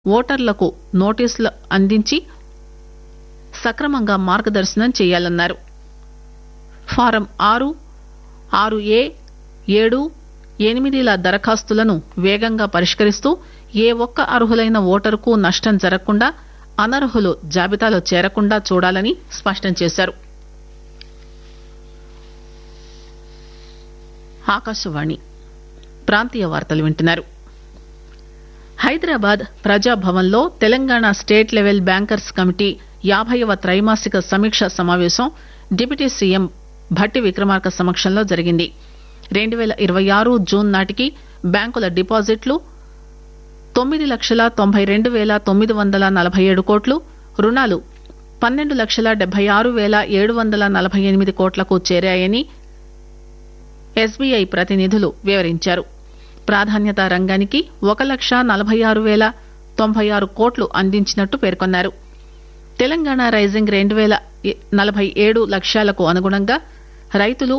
ఓటర్లకు నోటీసులు అందించి సక్రమంగా మార్గదర్శనం చేయాలన్నారు ఫారం ఆరు ఆరు ఏ ఏడు ఎనిమిదిల దరఖాస్తులను వేగంగా పరిష్కరిస్తూ ఏ ఒక్క అర్హులైన ఓటరుకు నష్టం జరగకుండా అనర్హులు జాబితాలో చేరకుండా చూడాలని స్పష్టం చేశారు ఆకాశవాణి ప్రాంతీయ వార్తలు వింటున్నారు హైదరాబాద్ ప్రజాభవన్లో Telangana state level bankers committee యాభైవ త్రైమాసిక సమీక్ష సమావేశం డిప్యూటీ సీఎం భట్టి విక్రమార్క సమక్షంలో జరిగింది రెండు పేల ఇరవై ఆరు జూన్ నాటికి బ్యాంకుల డిపాజిట్లు తొమ్మిది లక్షల తొంభై రెండు పేల తొమ్మిది వందల నలభై ఏడు కోట్లు రుణాలు పన్నెండు లక్షల డెబ్బై ఆరు పేల ఏడు వందల నలభై ఎనిమిది కోట్లకు చేరాయని ఎస్బీఐ ప్రతినిధులు వివరించారు ప్రాధాన్యతా రంగానికి ఒక లక్ష నలభై ఆరు పేల తొంభై ఆరు కోట్లు అందించినట్టు పేర్కొన్నారు తెలంగాణ రైజింగ్ రెండు పేల నలభై ఏడు లక్ష్యాలకు అనుగుణంగా రైతులు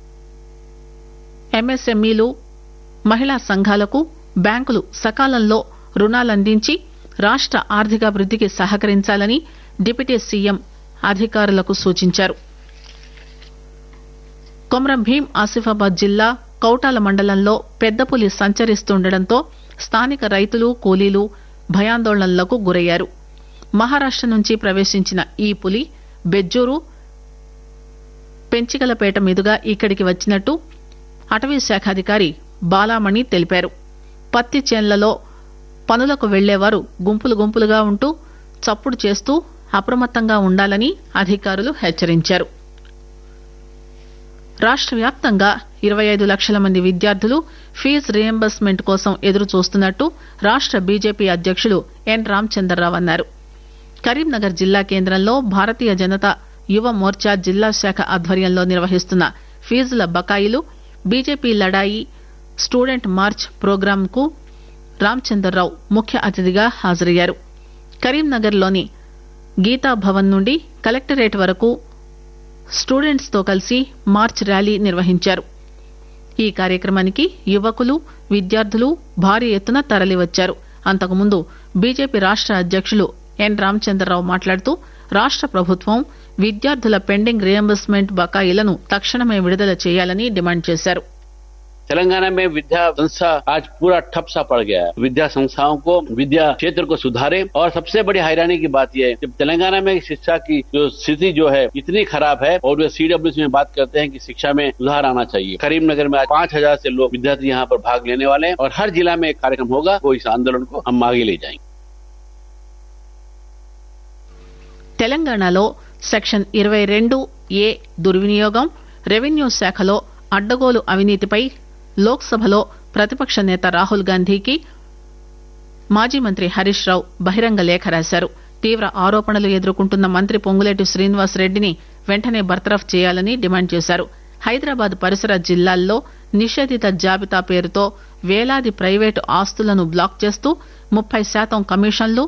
ఎంఎస్ఎంఈలు మహిళా సంఘాలకు బ్యాంకులు సకాలంలో రుణాలందించి రాష్ట ఆర్థికాభివృద్దికి సహకరించాలని డిప్యూటీ సీఎం అధికారులకు సూచించారు కొమరం భీం ఆసిఫాబాద్ జిల్లా కౌటాల మండలంలో పెద్దపులి సంచరిస్తుండటంతో స్థానిక రైతులు కూలీలు భయాందోళనలకు గురయ్యారు మహారాష్ట నుంచి ప్రవేశించిన ఈ పులి బెజ్జూరు పెంచికలపేట మీదుగా ఇక్కడికి వచ్చినట్టు అటవీ శాఖాధికారి బాలామణి తెలిపారు పత్తి చేన్లలో పనులకు వెళ్లేవారు గుంపులు గుంపులుగా ఉంటూ చప్పుడు చేస్తూ అప్రమత్తంగా ఉండాలని అధికారులు హెచ్చరించారు రాష్ట వ్యాప్తంగా ఇరవై ఐదు లక్షల మంది విద్యార్థులు ఫీజు రియంబర్స్మెంట్ కోసం ఎదురు చూస్తున్నట్టు రాష్ట బీజేపీ అధ్యకులు ఎన్ రామచంద్రరావు అన్నారు కరీంనగర్ జిల్లా కేంద్రంలో భారతీయ జనతా యువ మోర్చా జిల్లా శాఖ ఆధ్వర్యంలో నిర్వహిస్తున్న ఫీజుల బకాయిలు బీజేపీ లడాయి స్టూడెంట్ మార్చ్ ప్రోగ్రాం కు రామచంద్రరావు ముఖ్య అతిథిగా హాజరయ్యారు కరీంనగర్ లోని గీతా భవన్ నుండి కలెక్టరేట్ వరకు స్టూడెంట్స్ తో కలిసి మార్చ్ ర్యాలీ నిర్వహించారు ఈ కార్యక్రమానికి యువకులు విద్యార్థులు భారీ ఎత్తున తరలివచ్చారు అంతకుముందు బీజేపీ రాష్ట అధ్యకులు ఎన్ రామచంద్రరావు మాట్లాడుతూ రాష్ట ప్రభుత్వం విద్యార్థుల పెండింగ్ రియంబర్స్మెంట్ బకాయిలను తక్షణమే విడుదల చేయాలని డిమాండ్ చేశారు तेलंगाना में विद्या संस्था आज पूरा ठप सा पड़ गया है विद्या संस्थाओं को विद्या क्षेत्र को सुधारे और सबसे बड़ी हैरानी की बात यह है कि तेलंगाना में शिक्षा की जो स्थिति जो है इतनी खराब है और वे सीडब्ल्यू में बात करते हैं कि शिक्षा में सुधार आना चाहिए करीमनगर में आज पांच हजार से लोग विद्यार्थी यहाँ पर भाग लेने वाले हैं और हर जिला में एक कार्यक्रम होगा वो इस आंदोलन को हम आगे ले जाएंगे తెలంగాణలో సెక్షన్ ఇరవై రెండు ఏ దుర్వినియోగం రెవెన్యూ శాఖలో అడ్డగోలు అవినీతిపై లోక్ సభలో ప్రతిపక్ష నేత రాహుల్ గాంధీకి మాజీ మంత్రి హరీష్ రావు బహిరంగ లేఖ రాశారు తీవ్ర ఆరోపణలు ఎదుర్కొంటున్న మంత్రి పొంగులేటి శ్రీనివాస్ రెడ్డిని వెంటనే బర్తరఫ్ చేయాలని డిమాండ్ చేశారు హైదరాబాద్ పరిసర జిల్లాల్లో నిషేధిత జాబితా పేరుతో వేలాది ప్రైవేటు ఆస్తులను బ్లాక్ చేస్తూ ముప్పై శాతం కమిషన్లు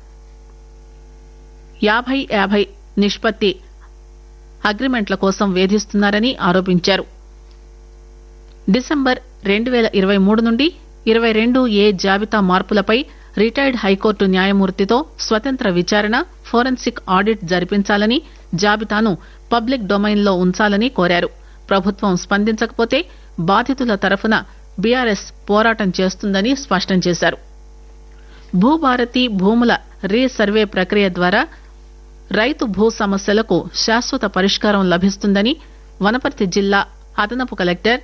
యాభై యాభై నిష్పత్తి అగ్రిమెంట్ల కోసం వేధిస్తున్నారని ఆరోపించారు డిసెంబర్ రెండు పేల ఇరవై మూడు నుండి ఇరవై రెండు ఏ జాబితా మార్పులపై రిటైర్డ్ హైకోర్టు న్యాయమూర్తితో స్వతంత్ర విచారణ ఫోరెన్సిక్ ఆడిట్ జరిపించాలని జాబితాను పబ్లిక్ డొమైన్ లో ఉంచాలని కోరారు ప్రభుత్వం స్పందించకపోతే బాధితుల తరఫున బీఆర్ఎస్ పోరాటం చేస్తుందని స్పష్టం చేశారు భూభారతి భూముల రీసర్వే ప్రక్రియ ద్వారా రైతు భూ సమస్యలకు శాశ్వత పరిష్కారం లభిస్తుందని వనపర్తి జిల్లా అదనపు కలెక్టర్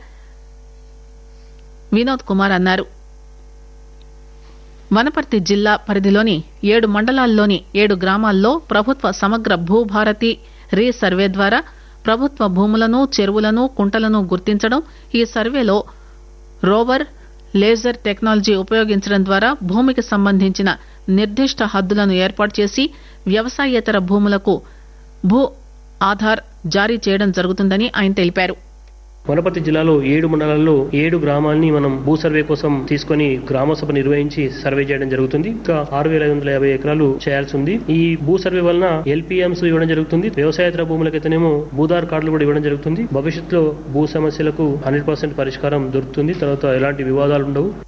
వినోద్ కుమార్ అన్నారు వనపర్తి జిల్లా పరిధిలోని ఏడు మండలాల్లోని ఏడు గ్రామాల్లో ప్రభుత్వ సమగ్ర భూభారతి రీ సర్వే ద్వారా ప్రభుత్వ భూములను చెరువులను కుంటలను గుర్తించడం ఈ సర్వేలో రోవర్ లేజర్ టెక్నాలజీ ఉపయోగించడం ద్వారా భూమికి సంబంధించిన నిర్దిష్ట హద్దులను ఏర్పాటు చేసి వ్యవసాయేతర భూములకు భూ ఆధార్ జారీ చేయడం జరుగుతుందని ఆయన తెలిపారు వనపర్తి జిల్లాలో ఏడు మండలాల్లో ఏడు గ్రామాల్ని మనం భూ సర్వే కోసం తీసుకొని గ్రామ సభ నిర్వహించి సర్వే చేయడం జరుగుతుంది ఇంకా ఆరు వేల ఐదు వందల యాభై ఎకరాలు చేయాల్సి ఉంది ఈ భూ సర్వే వలన ఎల్పిఎంస్ ఇవ్వడం జరుగుతుంది వ్యవసాయేతర భూములకైతేనేమో భూదార్ కార్డులు కూడా ఇవ్వడం జరుగుతుంది భవిష్యత్తులో భూ సమస్యలకు హండ్రెడ్ పర్సెంట్ పరిష్కారం దొరుకుతుంది తర్వాత ఎలాంటి వివాదాలు ఉండవు